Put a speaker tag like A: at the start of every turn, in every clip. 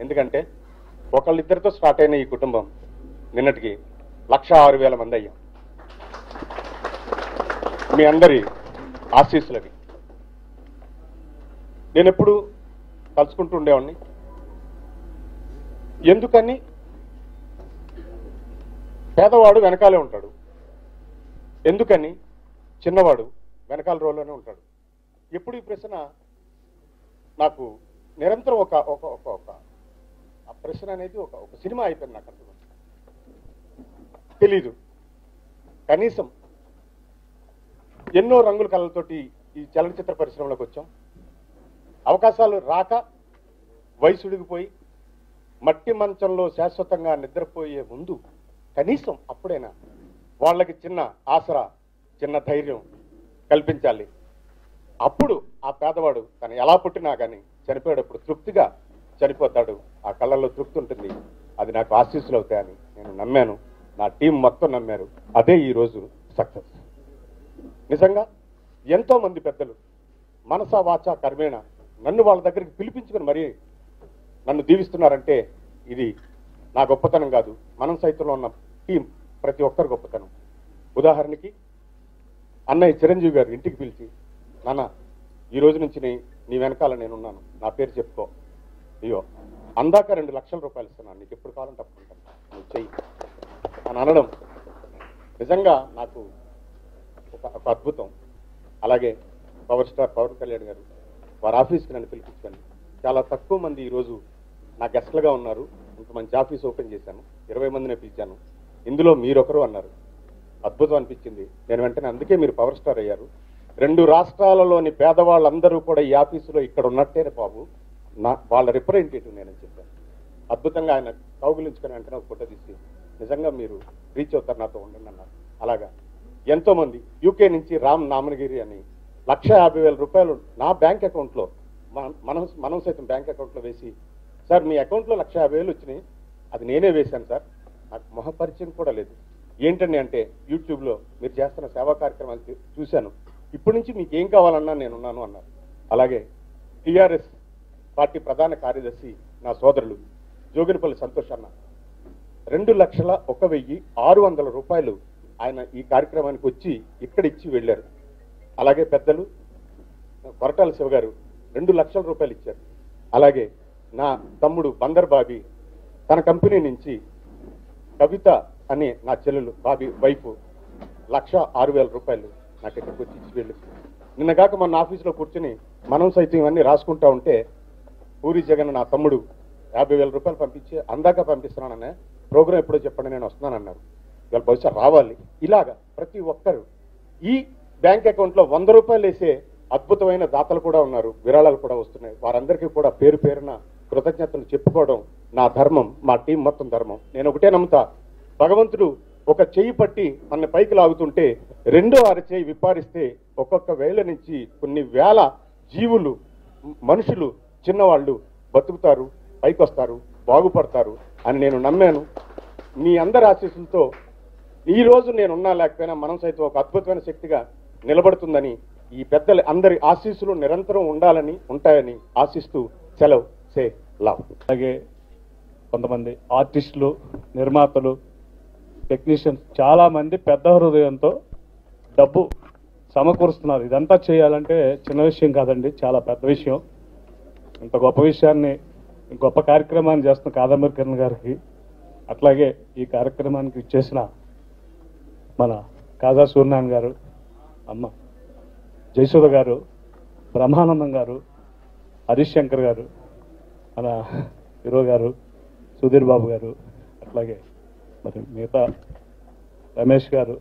A: ఎందుకంటే ఒకళ్ళిద్దరితో స్టార్ట్ అయిన ఈ కుటుంబం నిన్నటికి లక్ష ఆరు వేల మంది అయ్యాం మీ అందరి ఆశీస్సులవి నేను ఎప్పుడు తలుచుకుంటూ ఉండేవాడిని ఎందుకని పేదవాడు వెనకాలే ఉంటాడు ఎందుకని చిన్నవాడు వెనకాల రోల్లోనే ఉంటాడు ఎప్పుడు ఈ ప్రశ్న నాకు నిరంతరం ఒక ఒక ఒక ఒక ఆ ప్రశ్న అనేది ఒక ఒక సినిమా అయిపోయింది నాకు అందులో తెలీదు కనీసం ఎన్నో రంగుల కళలతోటి ఈ చలనచిత్ర పరిశ్రమలోకి వచ్చాం అవకాశాలు రాక వయసుడిగిపోయి మట్టి మంచంలో శాశ్వతంగా నిద్రపోయే ముందు కనీసం అప్పుడైనా వాళ్ళకి చిన్న ఆసరా చిన్న ధైర్యం కల్పించాలి అప్పుడు ఆ పేదవాడు తను ఎలా పుట్టినా కానీ చనిపోయేటప్పుడు తృప్తిగా చనిపోతాడు ఆ కళ్ళల్లో తృప్తి ఉంటుంది అది నాకు ఆశీస్సులు అవుతాయని నేను నమ్మాను నా టీం మొత్తం నమ్మారు అదే ఈ రోజు సక్సెస్ నిజంగా ఎంతో మంది పెద్దలు మనసా వాచా కర్మేణ నన్ను వాళ్ళ దగ్గరికి పిలిపించుకుని మరీ నన్ను దీవిస్తున్నారంటే ఇది నా గొప్పతనం కాదు మనం సైతంలో ఉన్న టీం ప్రతి ఒక్కరి గొప్పతనం ఉదాహరణకి అన్నయ్య చిరంజీవి గారు ఇంటికి పిలిచి నాన్న ఈ రోజు నుంచి నీ నీ వెనకాల నేనున్నాను నా పేరు చెప్పుకో అయ్యో అందాక రెండు లక్షల రూపాయలు ఇస్తున్నాను నీకు ఎప్పుడు కావాలంటే అప్పుడు ఉంటాను నువ్వు చెయ్యి అని అనడం నిజంగా నాకు ఒక ఒక అద్భుతం అలాగే పవర్ స్టార్ పవన్ కళ్యాణ్ గారు వారి ఆఫీస్కి నన్ను పిలిపించుకొని చాలా తక్కువ మంది ఈరోజు నా గెస్ట్లుగా ఉన్నారు ఇంత మంచి ఆఫీస్ ఓపెన్ చేశాను ఇరవై మందినే పిలిచాను ఇందులో మీరొకరు అన్నారు అద్భుతం అనిపించింది నేను వెంటనే అందుకే మీరు పవర్ స్టార్ అయ్యారు రెండు రాష్ట్రాలలోని పేదవాళ్ళందరూ కూడా ఈ ఆఫీసులో ఇక్కడ ఉన్నట్టేనే బాబు నా వాళ్ళ రిప్రజెంటేటివ్ నేనని చెప్పాను అద్భుతంగా ఆయన కౌగులించుకొని వెంటనే ఒక ఫోటో తీసి నిజంగా మీరు రీచ్ అవుతారు నాతో ఉండండి అన్నారు అలాగా ఎంతో మంది యూకే నుంచి రామ్ నామనగిరి అని లక్ష యాభై వేల రూపాయలు నా బ్యాంక్ అకౌంట్లో మన- మనం మనం సైతం బ్యాంక్ అకౌంట్లో వేసి సార్ మీ అకౌంట్లో లక్ష యాభై వేలు వచ్చినాయి అది నేనే వేశాను సార్ నాకు మొహ పరిచయం కూడా లేదు ఏంటండి అంటే యూట్యూబ్లో మీరు చేస్తున్న సేవా కార్యక్రమాలు చూ- చూశాను ఇప్పటి నుంచి మీకు ఏం కావాలన్నా నేనున్నాను అన్నారు అలాగే టిఆర్ఎస్ పార్టీ ప్రధాన కార్యదర్శి నా సోదరులు జోగినపల్లి సంతోష్ అన్న రెండు లక్షల ఒక వెయ్యి ఆరు వందల రూపాయలు ఆయన ఈ కార్యక్రమానికి వచ్చి ఇక్కడ ఇచ్చి వెళ్ళారు అలాగే పెద్దలు కొరటాల శివ గారు రెండు లక్షల రూపాయలు ఇచ్చారు అలాగే నా తమ్ముడు బందర్ బాబీ తన కంపెనీ నుంచి కవిత అనే నా చెల్లెలు బాబీ వైఫ్ లక్ష ఆరు వేల రూపాయలు నాకు ఇక్కడికి వచ్చి ఇచ్చి వెళ్ళి నిన్న కాక మన ఆఫీసులో కూర్చుని మనం సైతం ఇవన్నీ రాసుకుంటా ఉంటే పూరి జగన్ నా తమ్ముడు యాభై వేల రూపాయలు పంపించి అందాక పంపిస్తున్నాననే ప్రోగ్రామ్ ఎప్పుడో చెప్పండి నేను వస్తున్నానన్నారు ఇవాళ బహుశా రావాలి ఇలాగా ప్రతి ఒక్కరు ఈ బ్యాంక్ అకౌంట్లో వంద రూపాయలు వేసే అద్భుతమైన దాతలు కూడా ఉన్నారు విరాళాలు కూడా వస్తున్నాయి వారందరికీ కూడా పేరు పేరున కృతజ్ఞతలు చెప్పుకోవడం నా ధర్మం మా టీం మొత్తం ధర్మం నేను ఒకటే నమ్ముతా భగవంతుడు ఒక చెయ్యి పట్టి మన పైకి లాగుతుంటే రెండో అర చేయి విప్పారిస్తే ఒక్కొక్క వేల నుంచి కొన్ని వేల జీవులు మ- మనుషులు చిన్నవాళ్ళు బతుకుతారు పైకి వస్తారు బాగుపడతారు అని నేను నమ్మాను మీ అందరి ఆశీస్సులతో ఈ రోజు నేనున్నా లేకపోయినా మనం సైతం ఒక అద్భుతమైన శక్తిగా నిలబడుతుందని ఈ పెద్దల అందరి ఆశీస్సులు నిరంతరం ఉండాలని ఉంటాయని ఆశిస్తూ సెలవు సే లవ్
B: అలాగే కొంతమంది ఆర్టిస్టులు నిర్మాతలు టెక్నీషియన్స్ చాలా మంది పెద్ద హృదయంతో డబ్బు సమకూరుస్తున్నారు ఇదంతా చేయాలంటే చిన్న విషయం కాదండి చాలా పెద్ద విషయం ఇంత గొప్ప విషయాన్ని గొప్ప కార్యక్రమాన్ని చేస్తున్న కాదంబరి కిరణ్ గారికి అట్లాగే ఈ కార్యక్రమానికి ఇచ్చేసిన మన కాజా సూర్యనారాయణ గారు అమ్మ జయసుధ గారు బ్రహ్మానందం గారు హరీష్ శంకర్ గారు మన హీరో గారు సుధీర్ బాబు గారు అట్లాగే మరి మిగతా రమేష్ గారు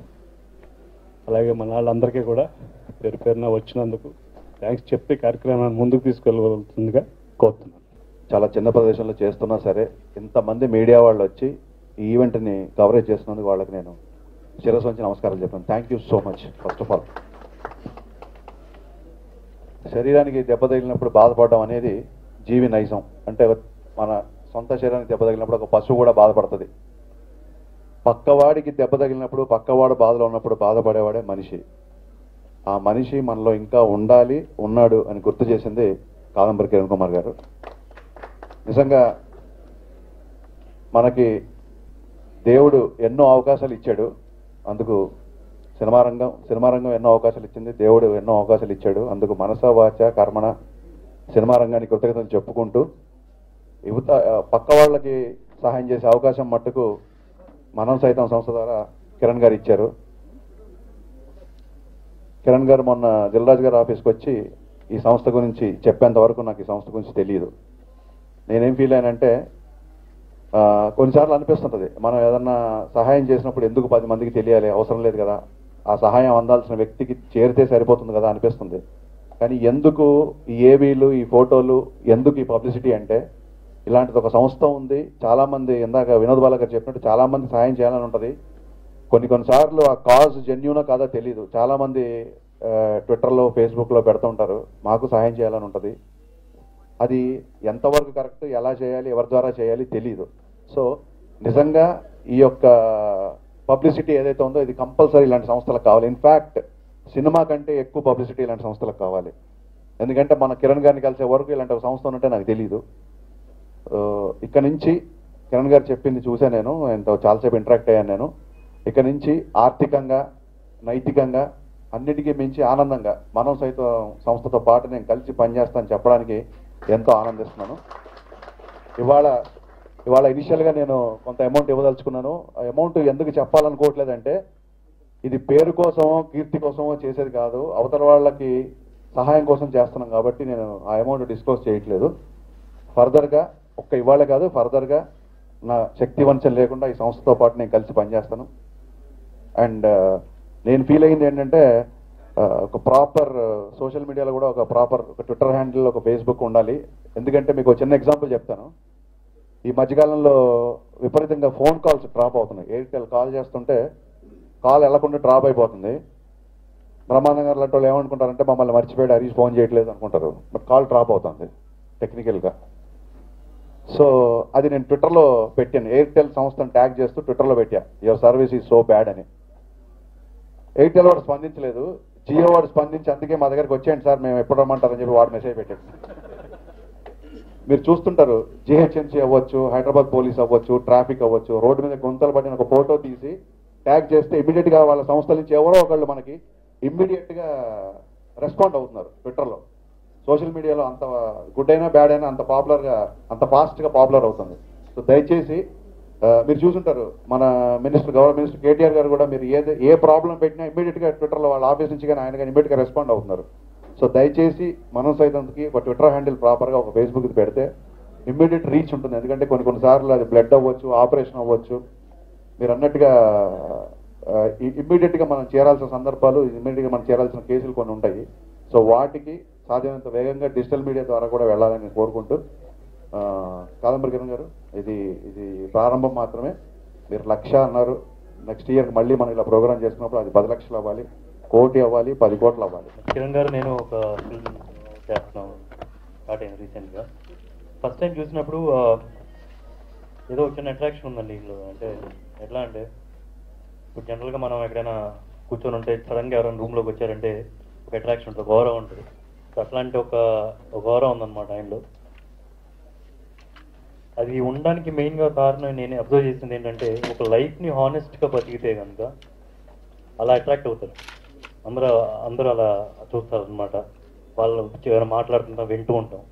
B: అలాగే మన వాళ్ళందరికీ కూడా పేరు పేరున వచ్చినందుకు థ్యాంక్స్ చెప్తే కార్యక్రమాన్ని ముందుకు తీసుకెళ్ళవలసిందిగా కోరుతున్నాను
C: చాలా చిన్న ప్రదేశంలో చేస్తున్నా సరే ఇంతమంది మీడియా వాళ్ళు వచ్చి ఈ ఈవెంట్ని కవరేజ్ చేస్తున్నందుకు వాళ్ళకి నేను శిరస్సు వంచి నమస్కారాలు చెప్పాను thank you so much first of all శరీరానికి దెబ్బ తగిలినప్పుడు బాధపడడం అనేది జీవి నైజం అంటే మన సొంత శరీరానికి దెబ్బ తగిలినప్పుడు ఒక పశువు కూడా బాధపడుతుంది పక్కవాడికి దెబ్బ తగిలినప్పుడు పక్కవాడు బాధలో ఉన్నప్పుడు బాధపడేవాడే మనిషి ఆ మనిషి మనలో ఇంకా ఉండాలి ఉన్నాడు అని గుర్తు చేసింది కాదంబరి కిరణ్ కుమార్ గారు నిజంగా మనకి దేవుడు ఎన్నో అవకాశాలు ఇచ్చాడు అందుకు సినిమా రంగం సినిమా రంగం ఎన్నో అవకాశాలు ఇచ్చింది దేవుడు ఎన్నో అవకాశాలు ఇచ్చాడు అందుకు మనస వాచ కర్మణ సినిమా రంగానికి కృతజ్ఞతలు చెప్పుకుంటూ యువత ఆ, పక్క వాళ్ళకి సహాయం చేసే అవకాశం మట్టుకు మనం సైతం సంస్థ ద్వారా కిరణ్ గారు ఇచ్చారు కిరణ్ గారు మొన్న దిల్రాజు గారి ఆఫీస్కి వచ్చి ఈ సంస్థ గురించి చెప్పేంత వరకు నాకు ఈ సంస్థ గురించి తెలియదు నేనేం ఫీల్ అయ్యానంటే ఆ, కొన్నిసార్లు అనిపిస్తుంటుంది మనం ఏదన్నా సహాయం చేసినప్పుడు ఎందుకు పది మందికి తెలియాలి అవసరం లేదు కదా ఆ సహాయం అందాల్సిన వ్యక్తికి చేరితే సరిపోతుంది కదా అనిపిస్తుంది కానీ ఎందుకు ఈ ఏవీలు ఈ ఫోటోలు ఎందుకు ఈ పబ్లిసిటీ అంటే ఇలాంటిది ఒక సంస్థ ఉంది చాలా మంది ఇందాక వినోద్ బాల గారు చెప్పినట్టు చాలా మంది సహాయం చేయాలని ఉంటుంది కొన్ని కొన్నిసార్లు ఆ కాజ్ జెన్యునా కాదా తెలియదు చాలా మంది ఆ, ట్విట్టర్లో ఫేస్బుక్లో పెడుతుంటారు మాకు సహాయం చేయాలని ఉంటుంది అది ఎంతవరకు కరెక్ట్ ఎలా చేయాలి ఎవరి ద్వారా చేయాలి తెలియదు సో నిజంగా ఈ యొక్క పబ్లిసిటీ ఏదైతే ఉందో ఇది కంపల్సరీ ఇలాంటి సంస్థలకు కావాలి ఇన్ఫ్యాక్ట్ సినిమా కంటే ఎక్కువ పబ్లిసిటీ ఇలాంటి సంస్థలకు కావాలి ఎందుకంటే మన కిరణ్ గారిని కలిసే వరకు ఇలాంటి ఒక సంస్థ ఉంటే నాకు తెలియదు ఆ, ఇక్కడ నుంచి కిరణ్ గారు చెప్పింది చూసా నేను ఎంతో చాలాసేపు ఇంటరాక్ట్ అయ్యాను నేను ఇక నుంచి ఆర్థికంగా నైతికంగా అన్నిటికీ మించి ఆనందంగా మనం సైతం సంస్థతో పాటు నేను కలిసి పనిచేస్తాను చెప్పడానికి ఎంతో ఆనందిస్తున్నాను ఇవాళ ఇవాళ ఇనిషియల్గా నేను కొంత అమౌంట్ ఇవ్వదలుచుకున్నాను ఆ అమౌంట్ ఎందుకు చెప్పాలనుకోవట్లేదంటే ఇది పేరు కోసమో కీర్తి కోసమో చేసేది కాదు అవతల వాళ్ళకి సహాయం కోసం చేస్తున్నాం కాబట్టి నేను ఆ అమౌంట్ డిస్క్లోజ్ చేయట్లేదు ఫర్దర్గా ఒక్క ఇవాళ కాదు ఫర్దర్గా నా శక్తి వంచన లేకుండా ఈ సంస్థతో పాటు నేను కలిసి పనిచేస్తాను అండ్ నేను ఫీల్ అయింది ఏంటంటే ఆ, ఒక ప్రాపర్ సోషల్ మీడియాలో కూడా ఒక ప్రాపర్ ఒక ట్విట్టర్ హ్యాండిల్ ఒక ఫేస్బుక్ ఉండాలి ఎందుకంటే మీకు ఒక చిన్న ఎగ్జాంపుల్ చెప్తాను ఈ మధ్యకాలంలో విపరీతంగా ఫోన్ కాల్స్ డ్రాప్ అవుతున్నాయి ఎయిర్టెల్ కాల్ చేస్తుంటే కాల్ వెళ్లకుండా డ్రాప్ అయిపోతుంది బ్రహ్మానందం గారు లాంటి వాళ్ళు ఏమనుకుంటారంటే మమ్మల్ని మర్చిపోయాడు హరీష్ ఫోన్ చేయట్లేదు అనుకుంటారు బట్ కాల్ డ్రాప్ అవుతుంది టెక్నికల్గా సో అది నేను ట్విట్టర్లో పెట్టాను ఎయిర్టెల్ సంస్థను ట్యాగ్ చేస్తూ ట్విట్టర్లో పెట్టా your service is so bad అని ఎయిర్టెల్ వాడు స్పందించలేదు జియో వాడు స్పందించి అందుకే మా దగ్గరికి వచ్చేయండి సార్ మేము ఎప్పుడు రమ్మంటారని చెప్పి వాడు మెసేజ్ పెట్టాడు మీరు చూస్తుంటారు జిహెచ్ఎంసీ అవ్వచ్చు హైదరాబాద్ పోలీస్ అవ్వచ్చు ట్రాఫిక్ అవ్వచ్చు రోడ్డు మీద గుంతలు పడిన ఒక ఫోటో తీసి ట్యాగ్ చేస్తే ఇమీడియట్ గా వాళ్ళ సంస్థల నుంచి ఎవరో ఒకళ్ళు మనకి ఇమ్మీడియట్ గా రెస్పాండ్ అవుతున్నారు ట్విట్టర్లో సోషల్ మీడియాలో అంత గుడ్ అయినా బ్యాడ్ అయినా అంత పాపులర్ గా అంత ఫాస్ట్ గా పాపులర్ అవుతుంది సో దయచేసి ఆ, మీరు చూసుంటారు మన మినిస్టర్ గవర్నమెంట్ మినిస్టర్ కేటీఆర్ గారు కూడా మీరు ఏది ఏ ప్రాబ్లం పెట్టినా ఇమీడియట్ గా ట్విట్టర్లో వాళ్ళ ఆఫీస్ నుంచి కానీ ఆయన కానీ ఇమీడియట్ గా రెస్పాండ్ అవుతున్నారు సో దయచేసి మనం సైతంకి ఒక ట్విట్టర్ హ్యాండిల్ ప్రాపర్ గా ఒక ఫేస్బుక్ పెడితే ఇమ్మీడియట్ రీచ్ ఉంటుంది ఎందుకంటే కొన్ని కొన్నిసార్లు అది బ్లడ్ అవ్వచ్చు ఆపరేషన్ అవ్వచ్చు మీరు అన్నట్టుగా ఇమ్మీడియట్ గా మనం చేరాల్సిన సందర్భాలు ఇమ్మీడియట్ గా మనం చేరాల్సిన కేసులు కొన్ని ఉంటాయి సో వాటికి సాధ్యమైనంత వేగంగా డిజిటల్ మీడియా ద్వారా కూడా వెళ్ళాలని నేను కోరుకుంటూ ఆ, కాదంబరి కిరణ్ గారు ఇది ఇది ప్రారంభం మాత్రమే మీరు లక్ష అన్నారు నెక్స్ట్ ఇయర్ మళ్ళీ మనం ఇలా ప్రోగ్రామ్ చేసుకున్నప్పుడు అది పది లక్షలు అవ్వాలి కోటి అవ్వాలి పది కోట్లు అవ్వాలి
D: కిరణ్ గారు నేను ఒక ఫిల్మ్ చేస్తున్నాను స్టార్ట్ అయింది రీసెంట్గా ఫస్ట్ టైం చూసినప్పుడు ఆ, ఏదో ఒక చిన్న అట్రాక్షన్ ఉందండి ఇందులో అంటే ఎట్లా అంటే ఇప్పుడు జనరల్గా మనం ఎక్కడైనా కూర్చొని ఉంటే సడన్గా ఎవరైనా రూమ్లోకి వచ్చారంటే ఒక అట్రాక్షన్ ఉంటుంది గౌరవం ఉంటుంది సో అట్లాంటి ఒక ఒక గౌరవం ఉందన్నమాట ఆయనలో అది ఉండడానికి మెయిన్గా కారణం నేను అబ్జర్వ్ చేసింది ఏంటంటే ఒక లైఫ్ని హానెస్ట్గా బతికితే కనుక అలా అట్రాక్ట్ అవుతారు అందరూ అందరూ అలా చూస్తారు అనమాట వాళ్ళు ఎవరైనా మాట్లాడుతుంటాం వింటూ ఉంటాం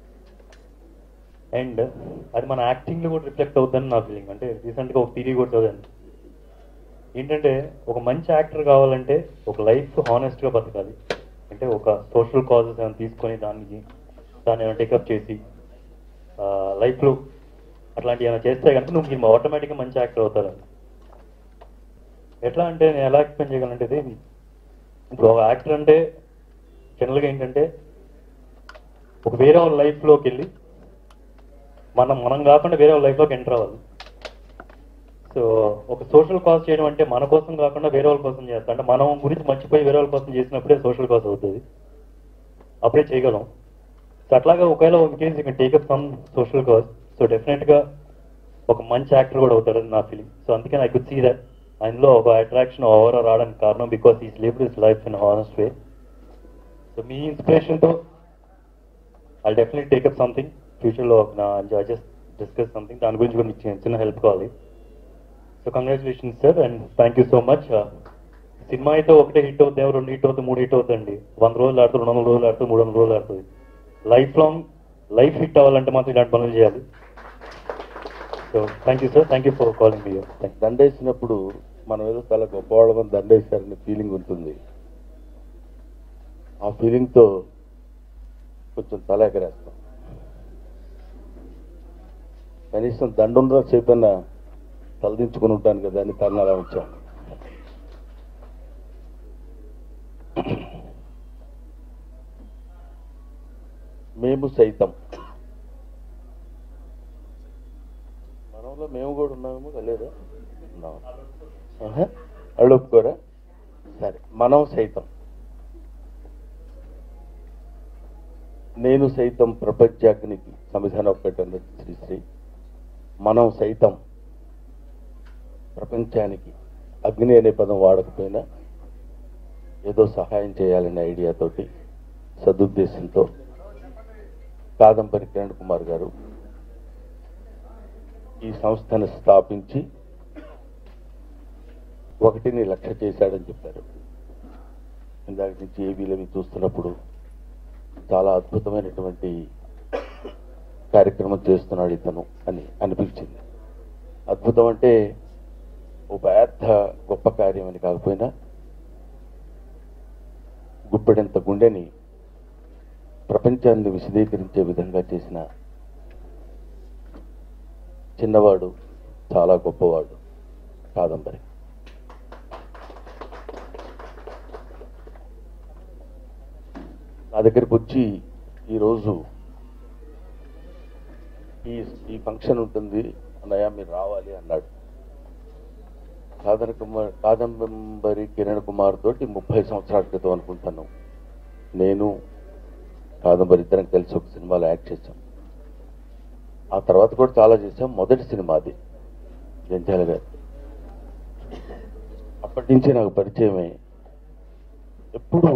D: అండ్ అది మన యాక్టింగ్లో కూడా రిఫ్లెక్ట్ అవుతుందని నా ఫీలింగ్ అంటే రీసెంట్గా ఒక థీరీ కూడా చదివాను ఏంటంటే ఒక మంచి యాక్టర్ కావాలంటే ఒక లైఫ్ హానెస్ట్గా బతకాలి అంటే ఒక సోషల్ కాజెస్ ఏమైనా తీసుకొని దానికి దాన్ని ఏమైనా టేకప్ చేసి లైఫ్లో అట్లాంటివి ఏమైనా చేస్తే కనుక నువ్వు ఆటోమేటిక్గా మంచి యాక్టర్ అవుతారు ఎట్లా అంటే నేను ఎలా ఎక్స్ప్లెయిన్ చేయగలంటే ఇది ఇప్పుడు ఒక యాక్టర్ అంటే జనరల్గా ఏంటంటే ఒక వేరే వాళ్ళ లైఫ్లోకి వెళ్ళి మనం మనం కాకుండా వేరే వాళ్ళ లైఫ్లోకి ఎంటర్ అవ్వాలి సో ఒక సోషల్ కాజ్ చేయడం అంటే మన కోసం కాకుండా వేరే వాళ్ళ కోసం చేస్తాం అంటే మనం గురించి మర్చిపోయి వేరే వాళ్ళ కోసం చేసినప్పుడే సోషల్ కాజ్ అవుతుంది అప్పుడే చేయగలం సో అట్లాగా ఒకవేళ in case you take up some social cause so డెఫినెట్గా ఒక మంచి యాక్టర్ కూడా అవుతారని నా ఫీలింగ్ సో అందుకే ఐ కుడ్ సీ దట్ ఆయనలో ఒక అట్రాక్షన్ ఓవర్ రావడానికి కారణం because is lived his life in honest way so మీ ఇన్స్పిరేషన్తో ఐ డెఫినెట్లీ టేకప్ సంథింగ్ ఫ్యూచర్లో నా జస్ట్ డిస్కస్ సంథింగ్ దాని గురించి కూడా మీకు చిన్న- చిన్న హెల్ప్ కావాలి so congratulations sir and thank you so much cinema అయితే ఒకటే హిట్ అవుతుంది రెండు హిట్ అవుతుంది మూడు హిట్ అవుతుంది వంద రోజులు ఆడుతుంది రెండు వందల రోజులు ఆడుతుంది మూడు వందల రోజులు ఆడుతుంది లైఫ్ లాంగ్ లైఫ్ హిట్ అవ్వాలంటే మాత్రం ఇలాంటి పనులు చేయాలి so thank you sir thank you for calling మీ
E: దండేసినప్పుడు మనం ఏదో చాలా గొప్పవాళ్ళమని దండేశారనే ఫీలింగ్ ఉంటుంది ఆ ఫీలింగ్తో కొంచెం తల ఎగరేస్తాం కనీసం దండున్న సేపన్న తలదించుకుని ఉంటాను కదా అని తను అలా ఉంచాం మేము సైతం మనంలో మేము కూడా ఉన్నామేమో లేదా ఉన్నాం ఆహా. వాళ్ళు ఒప్పుకోరా సరే మనం సైతం నేను సైతం ప్రపంచాగ్నికి సంవిధానం ఒక్కటన్నది శ్రీశ్రీ మనం సైతం ప్రపంచానికి అగ్ని అనే పదం వాడకపోయినా ఏదో సహాయం చేయాలనే ఐడియాతోటి సదుద్దేశంతో కాదంబరి కిరణ్ కుమార్ గారు ఈ సంస్థను స్థాపించి ఒకటిని లక్ష్య చేశాడని చెప్పారు ఇందాక నుంచి ఏవీలవి చూస్తున్నప్పుడు చాలా అద్భుతమైనటువంటి కార్యక్రమం చేస్తున్నాడు ఇతను అని అనిపించింది అద్భుతం అంటే ఓ పెద్ద గొప్ప కార్యం అని కాకపోయినా గుప్పెడంత గుండెని ప్రపంచాన్ని విశదీకరించే విధంగా చేసిన చిన్నవాడు చాలా గొప్పవాడు కాదంబరి నా దగ్గరికి వచ్చి ఈరోజు ఈ ఈ ఫంక్షన్ ఉంటుంది అన్నయ్య మీరు రావాలి అన్నాడు కాదన కుమార్ కాదంబరి కిరణ్ కుమార్ తోటి ముప్పై సంవత్సరాల క్రితం అనుకుంటాను నేను కాదంబరి ఇద్దరం కలిసి ఒక సినిమాలో యాక్ట్ చేశాం ఆ తర్వాత కూడా చాలా చేశాం మొదటి సినిమా అది జంజాల గారు అప్పటి నుంచి నాకు పరిచయమే ఎప్పుడు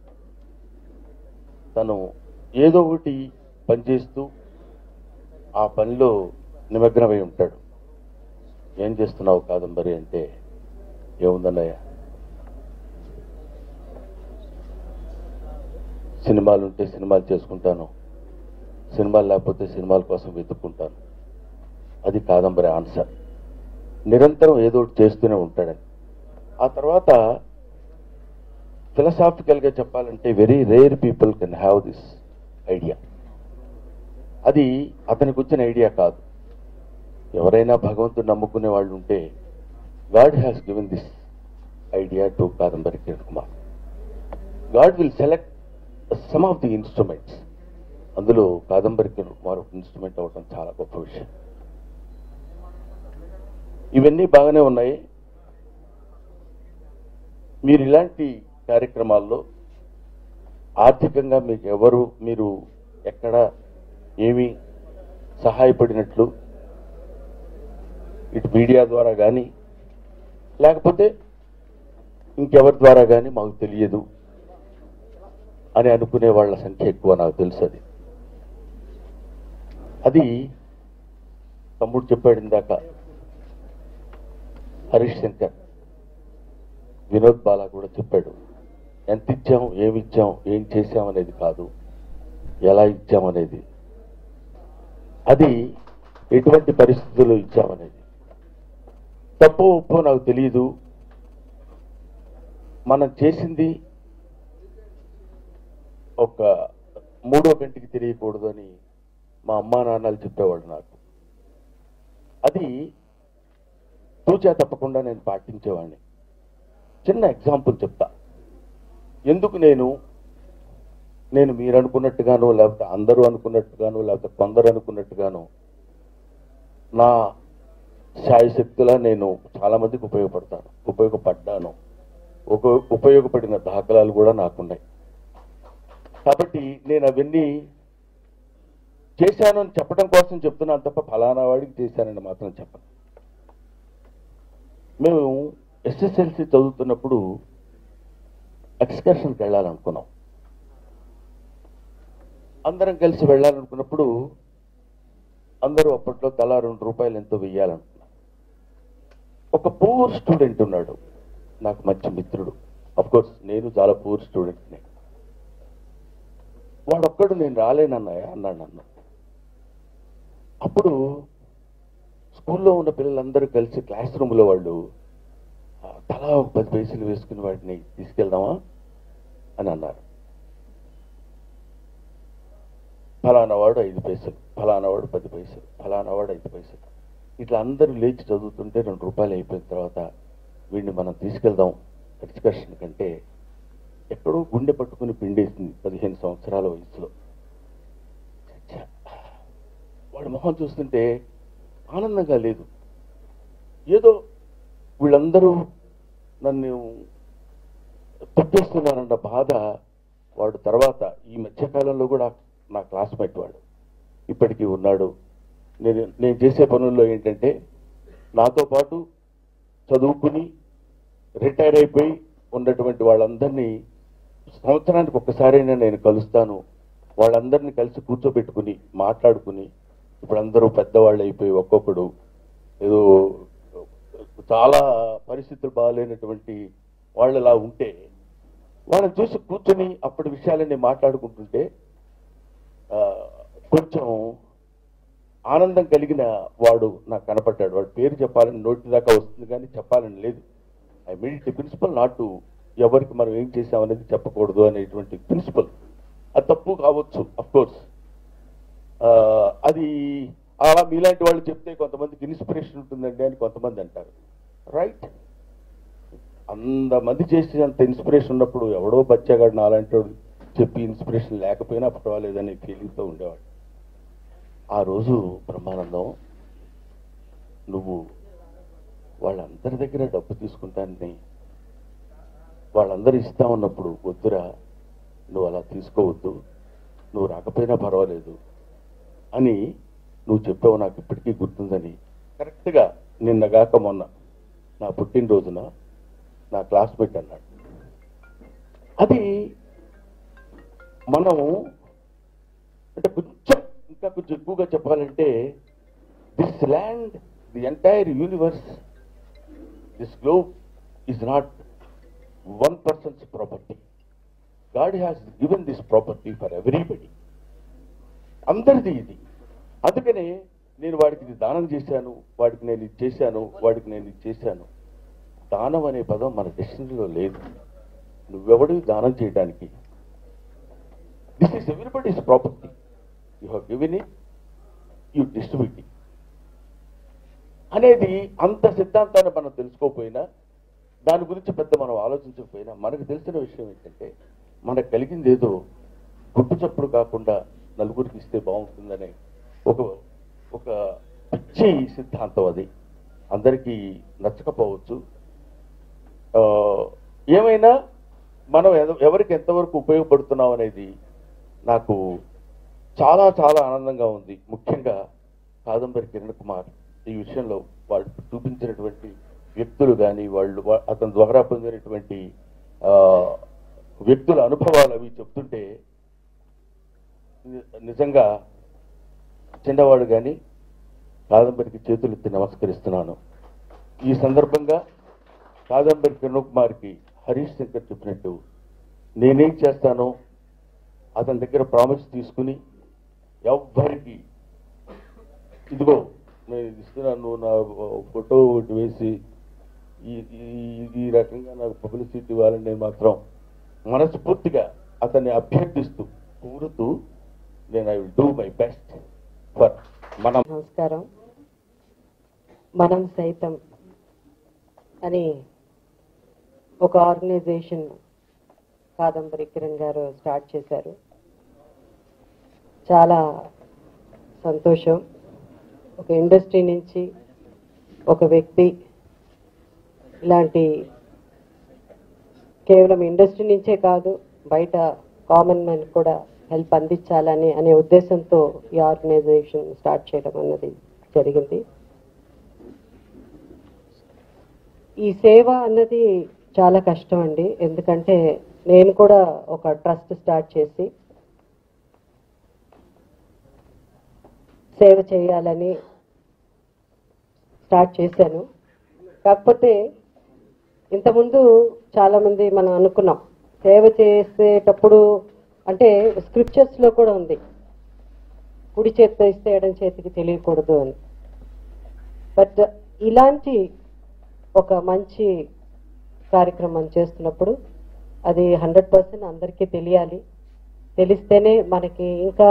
E: తను ఏదో ఒకటి పనిచేస్తూ ఆ పనిలో నిమగ్నమై ఉంటాడు ఏం చేస్తున్నావు కాదంబరి అంటే ఏముందన్నయ్య సినిమాలు ఉంటే సినిమాలు చేసుకుంటాను సినిమాలు లేకపోతే సినిమాల కోసం వెతుక్కుంటాను అది కాదంబరి ఆన్సర్ నిరంతరం ఏదో ఒకటి చేస్తూనే ఉంటాడని ఆ తర్వాత ఫిలసాఫికల్గా చెప్పాలంటే very rare people can have this idea అది అతనికి వచ్చిన ఐడియా కాదు ఎవరైనా భగవంతుడు నమ్ముకునే వాళ్ళు ఉంటే God has given this idea to Kadambari Kiran Kumar God will select some of the instruments అందులో కాదంబరి కిరణ్ కుమార్ ఒక ఇన్స్ట్రుమెంట్ అవ్వడం చాలా గొప్ప విషయం ఇవన్నీ బాగానే ఉన్నాయి మీరు ఇలాంటి కార్యక్రమాల్లో ఆర్థికంగా మీకు ఎవరు మీరు ఎక్కడ ఏమి సహాయపడినట్లు ఇటు మీడియా ద్వారా కానీ లేకపోతే ఇంకెవరి ద్వారా కానీ మాకు తెలియదు అని అనుకునే వాళ్ళ సంఖ్య ఎక్కువ నాకు తెలుసు అది అది తమ్ముడు చెప్పాడు ఇందాక హరీష్ శంకర్ వినోద్ బాలా కూడా చెప్పాడు ఎంత ఇచ్చాం ఏమి ఇచ్చాం ఏం చేశాం అనేది కాదు ఎలా ఇచ్చామనేది అది ఎటువంటి పరిస్థితుల్లో ఇచ్చామనేది తప్పు ఒప్పో నాకు తెలియదు మనం చేసింది ఒక మూడో కంటికి తెలియకూడదు అని మా అమ్మా నాన్నలు చెప్పేవాడు నాకు అది తూచా తప్పకుండా నేను పాటించేవాడిని చిన్న ఎగ్జాంపుల్ చెప్తా ఎందుకు నేను నేను మీరు అనుకున్నట్టుగాను లేకపోతే అందరూ అనుకున్నట్టుగాను లేకపోతే కొందరు అనుకున్నట్టుగాను నా శాయశక్తులా నేను చాలా మందికి ఉపయోగపడతాను ఉపయోగపడ్డాను ఒక ఉపయోగపడిన దాఖలాలు కూడా నాకున్నాయి కాబట్టి నేను అవన్నీ చేశాను అని చెప్పడం కోసం చెప్తున్నాను తప్ప ఫలానా వాడికి చేశానని మాత్రం చెప్పను మేము ఎస్ఎస్ఎల్సి చదువుతున్నప్పుడు ఎక్స్కర్షన్కి వెళ్ళాలనుకున్నాం అందరం కలిసి వెళ్ళాలనుకున్నప్పుడు అందరూ అప్పట్లో తలా రెండు రూపాయలు ఎంతో వెయ్యాలనుకున్నారు ఒక పూర్ స్టూడెంట్ ఉన్నాడు నాకు మంచి మిత్రుడు కోర్స్ నేను చాలా పూర్ స్టూడెంట్ని వాడొక్కడు నేను రాలేనన్నాయా అన్నాడు నన్ను అప్పుడు స్కూల్లో ఉన్న పిల్లలందరూ కలిసి క్లాస్ రూమ్లో వాళ్ళు "ఆ, తలా ఒక పది పైసలు వేసుకుని వాటిని తీసుకెళ్దామా అని అన్నారు ఫలానా వాడు ఐదు పైసలు ఫలానా వాడు పది పైసలు ఫలానా వాడు ఐదు పైసలు ఇట్లా అందరూ లేచి చదువుతుంటే రెండు రూపాయలు అయిపోయిన తర్వాత వీడిని మనం తీసుకెళ్దాం ఎక్స్కర్షన్ కంటే ఎక్కడో గుండె పట్టుకుని పిండేసింది పదిహేను సంవత్సరాల వయసులో ఛ, వాడి మొహం చూస్తుంటే ఆనందంగా లేదు ఏదో వీళ్ళందరూ నన్ను తొక్కేస్తున్నారన్న బాధ వాడు తర్వాత ఈ మధ్యకాలంలో కూడా నా క్లాస్మేట్ వాడు ఇప్పటికీ ఉన్నాడు నేను నేను చేసే పనుల్లో ఏంటంటే నాతో పాటు చదువుకుని రిటైర్ అయిపోయి ఉన్నటువంటి వాళ్ళందరినీ సంవత్సరానికి ఒక్కసారైనా నేను కలుస్తాను వాళ్ళందరినీ కలిసి కూర్చోబెట్టుకుని మాట్లాడుకుని ఇప్పుడు అందరూ పెద్దవాళ్ళు అయిపోయి ఒక్కొక్కడు ఏదో చాలా పరిస్థితులు బాగాలేనటువంటి వాళ్ళలా ఉంటే వాళ్ళని చూసి కూర్చొని అప్పటి విషయాలన్నీ మాట్లాడుకుంటుంటే ఆ, కొంచెం ఆనందం కలిగిన వాడు నాకు కనపడ్డాడు వాడు పేరు చెప్పాలని నోటి దాకా వస్తుంది కానీ చెప్పాలని లేదు I mean the principle not to ఎవరికి మనం ఏం చేసామనేది చెప్పకూడదు అనేటువంటి ప్రిన్సిపల్ అది తప్పు కావచ్చు అఫ్ కోర్స్ అది అలా మీలాంటి వాళ్ళు చెప్తే కొంతమందికి ఇన్స్పిరేషన్ ఉంటుందండి అని కొంతమంది అంటారు రైట్ అంత మంది చేసేంత ఇన్స్పిరేషన్ ఉన్నప్పుడు ఎవడో బచ్చాగాడు నాలాంటి వాడు చెప్పి ఇన్స్పిరేషన్ లేకపోయినా పర్వాలేదనే ఫీలింగ్తో ఉండేవాడు ఆ రోజు బ్రహ్మానందం నువ్వు వాళ్ళందరి దగ్గర డబ్బు తీసుకుంటానని వాళ్ళందరూ ఇస్తా ఉన్నప్పుడు వద్దురా నువ్వు అలా తీసుకోవద్దు నువ్వు రాకపోయినా పర్వాలేదు అని నువ్వు చెప్పావు నాకు ఇప్పటికీ గుర్తుందని కరెక్ట్గా నిన్నగాక మొన్న నా పుట్టినరోజున నా క్లాస్మేట్ అన్నాడు అది మనం అంటే కొంచెం ఇంకా కొంచెం ఎక్కువగా చెప్పాలంటే this land the entire universe this globe is not one person's property God has given this property for everybody అందరిది ఇది అందుకనే నేను వాడికి ఇది దానం చేశాను వాడికి నేను ఇది చేశాను వాడికి నేను ఇది చేశాను దానం అనే పదం మన డిక్షనరీలో లేదు నువ్వెవడివి దానం చేయడానికి this is everybody's property you have given it you distribute it అనేది అంత సిద్ధాంతాన్ని మనం తెలుసుకోకపోయినా దాని గురించి పెద్ద మనం ఆలోచించకపోయినా మనకు తెలిసిన విషయం ఏంటంటే మనకు కలిగింది ఏదో గుట్టు చప్పుడు కాకుండా నలుగురికి ఇస్తే బాగుంటుందనే ఒక ఒక పిచ్చి సిద్ధాంతం అది అందరికీ నచ్చకపోవచ్చు ఆ, ఏమైనా మనం ఎద- ఎవరికి ఎంతవరకు ఉపయోగపడుతున్నాం అనేది నాకు చాలా చాలా ఆనందంగా ఉంది ముఖ్యంగా కాదంబరి కిరణ్ కుమార్ ఈ విషయంలో వాళ్ళు చూపించినటువంటి వ్యక్తులు కానీ వాళ్ళు వా- అతని ద్వారా పొందినటువంటి ఆ, వ్యక్తుల అనుభవాలు అవి చెప్తుంటే ని- నిజంగా చిన్నవాడు కానీ కాదంబరికి చేతులెత్తి నమస్కరిస్తున్నాను ఈ సందర్భంగా కాదంబరి కిరణ్ కుమార్కి హరీష్ శంకర్ చెప్పినట్టు నేనేం చేస్తానో అతని దగ్గర ప్రామిస్ తీసుకుని ఎవ్వరికి ఇదిగో నేను ఇది ఇస్తున్నాను నువ్వు నా ఫోటో ఒకటి వేసి ఈ ఈ- ఈ రకంగా నాకు పబ్లిసిటీ ఇవ్వాలని నేను మాత్రం మనస్ఫూర్తిగా అతన్ని అభ్యర్థిస్తూ కోరుతూ నేను I will do my best for మనం
F: నమస్కారం మనం సైతం అని ఒక ఆర్గనైజేషన్ కాదంబరి కిరణ్ గారు స్టార్ట్ చేశారు చాలా సంతోషం ఒక ఇండస్ట్రీ నుంచి ఒక వ్యక్తి ఇలాంటి కేవలం ఇండస్ట్రీ నుంచే కాదు బయట కామన్ మ్యాన్ కూడా హెల్ప్ అందించాలని అనే ఉద్దేశంతో ఈ ఆర్గనైజేషన్ స్టార్ట్ చేయడం అన్నది జరిగింది ఈ సేవ అన్నది చాలా కష్టం అండి ఎందుకంటే నేను కూడా ఒక ట్రస్ట్ స్టార్ట్ చేసి సేవ చేయాలని స్టార్ట్ చేశాను కాకపోతే ఇంతకుముందు చాలా మంది మనం అనుకున్నాం సేవ చేసేటప్పుడు అంటే స్క్రిప్చర్స్ లో కూడా ఉంది కుడి చేత్తో ఇస్తే ఎడం చేతికి తెలియకూడదు అని బట్ ఇలాంటి ఒక మంచి కార్యక్రమం చేస్తున్నప్పుడు అది హండ్రెడ్ పర్సెంట్ అందరికీ తెలియాలి తెలిస్తేనే మనకి ఇంకా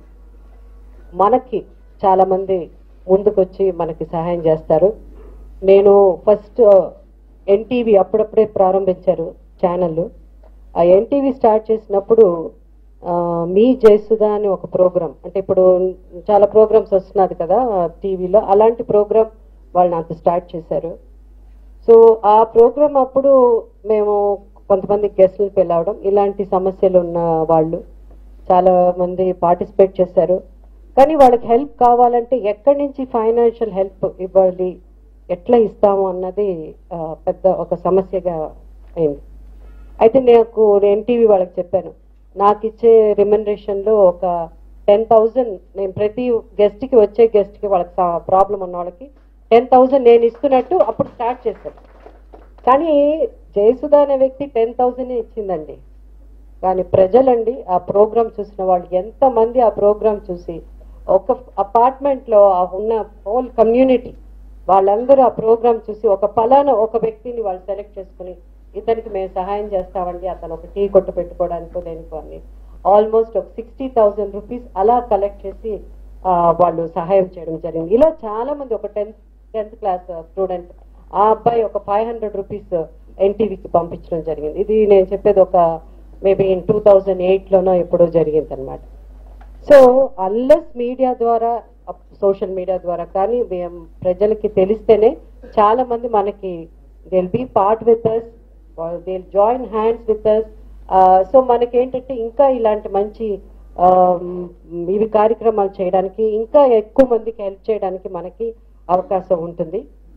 F: మనకి చాలా మంది ముందుకొచ్చి మనకి సహాయం చేస్తారు నేను ఫస్ట్ ఎన్టీవీ అప్పుడప్పుడే ప్రారంభించారు ఛానల్ ఆ ఎన్టీవీ స్టార్ట్ చేసినప్పుడు ఆ, మీ జయసుధా అని ఒక ప్రోగ్రామ్ అంటే ఇప్పుడు చాలా ప్రోగ్రామ్స్ వస్తున్నది కదా టీవీలో అలాంటి ప్రోగ్రామ్ వాళ్ళు నాకు స్టార్ట్ చేశారు సో ఆ ప్రోగ్రామ్ అప్పుడు మేము కొంతమంది గెస్టులకు వెళ్ళవడం ఇలాంటి సమస్యలు ఉన్న వాళ్ళు చాలా మంది పార్టిసిపేట్ చేశారు కానీ వాళ్ళకి హెల్ప్ కావాలంటే ఎక్కడి నుంచి ఫైనాన్షియల్ హెల్ప్ ఇవ్వాలి ఎట్లా ఇస్తాము అన్నది ఆ, పెద్ద ఒక సమస్యగా అయింది అయితే నాకు ఎన్టీవీ వాళ్ళకి చెప్పాను నాకు ఇచ్చే రెమ్యునరేషన్ లో ఒక టెన్ థౌజండ్ నేను ప్రతి గెస్ట్ కి వచ్చే గెస్ట్ కి వాళ్ళకి ప్రాబ్లం ఉన్న వాళ్ళకి టెన్ థౌజండ్ నేను ఇస్తున్నట్టు అప్పుడు స్టార్ట్ చేశాను కానీ జయసుధ అనే వ్యక్తి టెన్ థౌజండ్ ఇచ్చిందండి కానీ ప్రజలండి ఆ ప్రోగ్రామ్ చూసిన వాళ్ళు ఎంత మంది ఆ ప్రోగ్రామ్ చూసి ఒక అపార్ట్మెంట్ లో ఆ ఉన్న హోల్ కమ్యూనిటీ వాళ్ళందరూ ఆ ప్రోగ్రామ్ చూసి ఒక పలానా ఒక వ్యక్తిని వాళ్ళు సెలెక్ట్ చేసుకుని ఇతనికి మేము సహాయం చేస్తామండి అతను ఒక టీ కొట్టు పెట్టుకోవడానికో దేనికో అని ఆల్మోస్ట్ ఒక సిక్స్టీ థౌసండ్ రూపీస్ అలా కలెక్ట్ చేసి ఆ, వాళ్ళు సహాయం చేయడం జరిగింది ఇలా చాలా మంది ఒక టెన్త్ టెన్త్ క్లాస్ స్టూడెంట్ ఆ అబ్బాయి ఒక ఫైవ్ హండ్రెడ్ రూపీస్ ఎన్టీవీకి పంపించడం జరిగింది ఇది నేను చెప్పేది ఒక మేబీ ఇన్ టూ థౌజండ్ ఎయిట్లోనో ఎప్పుడో జరిగింది అనమాట సో అల్లెస్ మీడియా ద్వారా సోషల్ మీడియా ద్వారా కానీ మేము ప్రజలకి తెలిస్తేనే చాలా మంది మనకి they'll be part with us they'll join hands with us so మనకి ఏంటంటే ఇంకా ఇలాంటి మంచి um, ఇవి కార్యక్రమాలు చేయడానికి ఇంకా ఎక్కువ మందికి హెల్ప్ చేయడానికి మనకి అవకాశం ఉంటుంది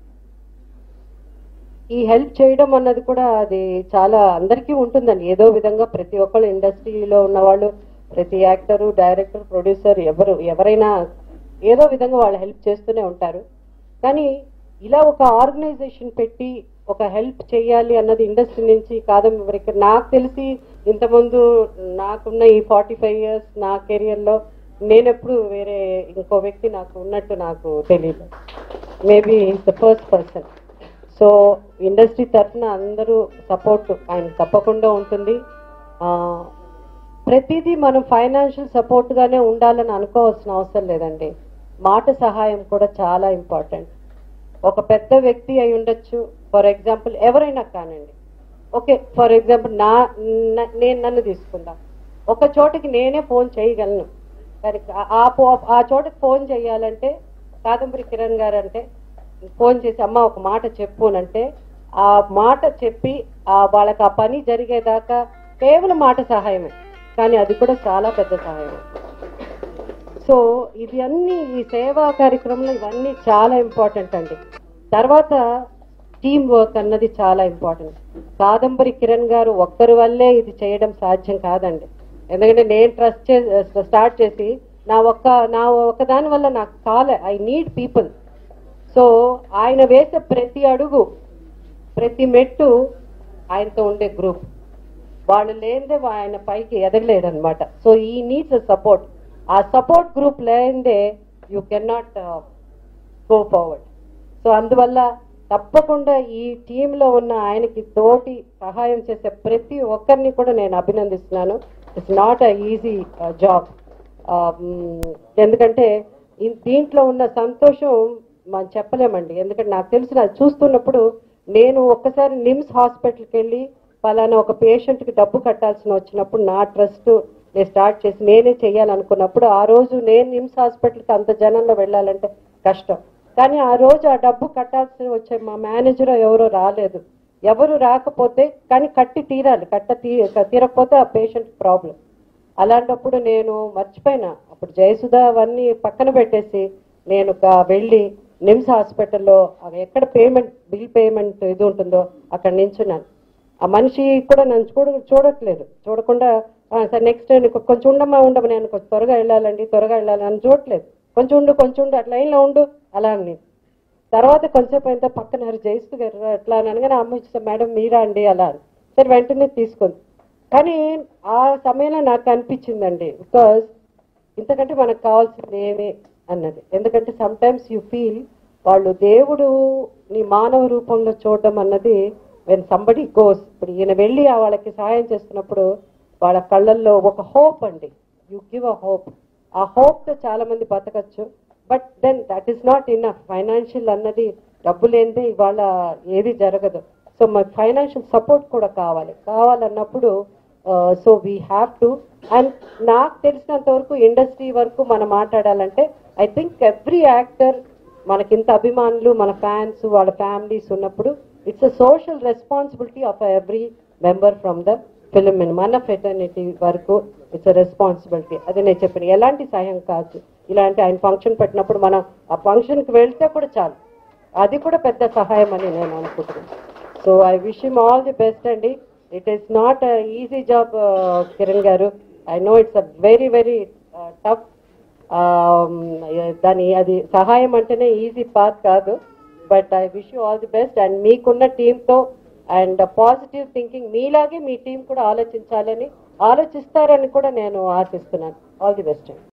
F: ఈ హెల్ప్ చేయడం అన్నది కూడా అది చాలా అందరికీ ఉంటుందండి ఏదో విధంగా ప్రతి ఒక్కళ్ళు ఇండస్ట్రీలో ఉన్న వాళ్ళు ప్రతి యాక్టరు డైరెక్టర్ ప్రొడ్యూసర్ ఎవరు ఎవరైనా ఏదో విధంగా వాళ్ళు హెల్ప్ చేస్తూనే ఉంటారు కానీ ఇలా ఒక ఆర్గనైజేషన్ పెట్టి ఒక హెల్ప్ చేయాలి అన్నది ఇండస్ట్రీ నుంచి కాదంబరికి నాకు తెలిసి ఇంతకుముందు నాకున్న ఈ ఫార్టీ ఫైవ్ ఇయర్స్ నా కెరియర్లో నేను ఎప్పుడు వేరే ఇంకో వ్యక్తి నాకు ఉన్నట్టు నాకు తెలియదు maybe the first person so industry తరఫున అందరూ సపోర్ట్ ఆయన తప్పకుండా ఉంటుంది ఆ, ప్రతిదీ మనం ఫైనాన్షియల్ సపోర్ట్ గానే ఉండాలని అనుకోవాల్సిన అవసరం లేదండి మాట సహాయం కూడా చాలా ఇంపార్టెంట్ ఒక పెద్ద వ్యక్తి అయి ఉండొచ్చు ఫర్ ఎగ్జాంపుల్ ఎవరైనా కానండి ఓకే ఫర్ ఎగ్జాంపుల్ నా న- నేను నన్ను తీసుకుందాం ఒక చోటికి నేనే ఫోన్ చేయగలను కానీ ఆ- ఆ పో- ఆ చోటకి ఫోన్ చేయాలంటే కాదంబరి కిరణ్ గారు అంటే ఫోన్ చేసి అమ్మ ఒక మాట చెప్పు అని అంటే ఆ మాట చెప్పి ఆ వాళ్ళకి ఆ పని జరిగేదాకా కేవలం మాట సహాయమే కానీ అది కూడా చాలా పెద్ద సహాయం సో ఇది అన్ని ఈ సేవా కార్యక్రమంలో ఇవన్నీ చాలా ఇంపార్టెంట్ అండి తర్వాత టీం వర్క్ అన్నది చాలా ఇంపార్టెంట్ కాదంబరి కిరణ్ గారు ఒక్కరి వల్లే ఇది చేయడం సాధ్యం కాదండి ఎందుకంటే నేను ట్రస్ట్ చే స్టార్ట్ చేసి నా ఒక్క నా ఒక్కదాని వల్ల నాకు కాలే ఐ నీడ్ పీపుల్ సో ఆయన వేసే ప్రతి అడుగు ప్రతి మెట్టు ఆయనతో ఉండే గ్రూప్ వాళ్ళు లేనిదే ఆయన పైకి ఎదగలేడు అనమాట సో ఈ నీడ్స్ సపోర్ట్ ఆ సపోర్ట్ గ్రూప్ లేనిదే you can not go forward so అందువల్ల తప్పకుండా ఈ టీంలో ఉన్న ఆయనకి తోటి సహాయం చేసే ప్రతి ఒక్కరిని కూడా నేను అభినందిస్తున్నాను it's not a easy job ఎందుకంటే ఈ- దీంట్లో ఉన్న సంతోషం మనం చెప్పలేమండి ఎందుకంటే నాకు తెలిసిన అది చూస్తున్నప్పుడు నేను ఒక్కసారి నిమ్స్ హాస్పిటల్కి వెళ్ళి పలానా ఒక పేషెంట్కి డబ్బు కట్టాల్సిన వచ్చినప్పుడు నా ట్రస్ట్ నేను స్టార్ట్ చేసి నేనే చేయాలనుకున్నప్పుడు ఆ రోజు నేను నిమ్స్ హాస్పిటల్కి అంత జనంలో వెళ్ళాలంటే కష్టం కానీ ఆ రోజు ఆ డబ్బు కట్టాల్సి వచ్చే మా మేనేజర్ ఎవరో రాలేదు ఎవరు రాకపోతే కానీ కట్టి తీరాలి కట్ట తీ తీరకపోతే ఆ పేషెంట్ ప్రాబ్లం అలాంటప్పుడు నేను మర్చిపోయినా అప్పుడు జయసుధ అవన్నీ పక్కన పెట్టేసి నేను ఒక వెళ్ళి నిమ్స్ హాస్పిటల్లో అది ఎక్కడ పేమెంట్ బిల్ పేమెంట్ ఇది ఉంటుందో అక్కడ నించున్నాను ఆ మనిషి కూడా నన్ను చూడ చూడట్లేదు చూడకుండా "ఆ, సార్ నెక్స్ట్ కొంచెం ఉండమ్మా ఉండమ్మా నేను కొంచెం త్వరగా వెళ్ళాలండి త్వరగా వెళ్ళాలి అని చూడట్లేదు కొంచెం ఉండు కొంచెం ఉండు అట్లా లైన్లో ఉండు అలా అని తర్వాత కొంచెంసేపు అయిన తర్వాత పక్కన హరి జయస్తు గారు ఎట్లా అని అనగానే అమ్మ ఇచ్చేసా మేడం మీరా అండి అలా అని సరే వెంటనే తీసుకుంది కానీ ఆ సమయంలో నాకు అనిపించిందండి బికాజ్ ఇంతకంటే మనకు కావాల్సింది ఏమి అన్నది ఎందుకంటే సమ్ టైమ్స్ యూ ఫీల్ వాళ్ళు దేవుడు నీ మానవ రూపంలో చూడడం అన్నది వెన్ సంబడి గోస్ ఇప్పుడు ఈయన వెళ్ళి ఆ వాళ్ళకి సహాయం చేస్తున్నప్పుడు వాళ్ళ కళ్ళల్లో ఒక హోప్ అండి యు గివ్ అ హోప్ ఆ హోప్తో చాలా మంది బతకచ్చు but then that is not enough financial అన్నది డబ్బు లేనిదే ఇవాళ ఏది జరగదు సో మరి ఫైనాన్షియల్ సపోర్ట్ కూడా కావాలి కావాలన్నప్పుడు సో వీ హ్యావ్ టు అండ్ నాకు తెలిసినంత వరకు ఇండస్ట్రీ వరకు మనం మాట్లాడాలంటే ఐ థింక్ ఎవ్రీ యాక్టర్ మనకింత అభిమానులు మన ఫ్యాన్స్ వాళ్ళ ఫ్యామిలీస్ ఉన్నప్పుడు it's a social responsibility of every member from the film మన ఫెటర్నిటీ వరకు ఇట్స్ అ రెస్పాన్సిబిలిటీ అది నేను చెప్పాను ఎలాంటి సహాయం కాదు ఇలాంటి ఆయన ఫంక్షన్ పెట్టినప్పుడు మనం ఆ ఫంక్షన్కి వెళ్తే కూడా చాలు అది కూడా పెద్ద సహాయం అని నేను అనుకుంటున్నాను so I wish him all the best అండి it is not easy job Kiran గారు I know it's a very very tough దాని అది సహాయం అంటేనే ఈజీ పాత్ కాదు but I wish you all the best and మీకున్న టీంతో అండ్ పాజిటివ్ థింకింగ్ మీలాగే మీ టీం కూడా ఆలోచించాలని ఆలోచిస్తారని కూడా నేను ఆశిస్తున్నాను ఆల్ ది బెస్ట్ అండి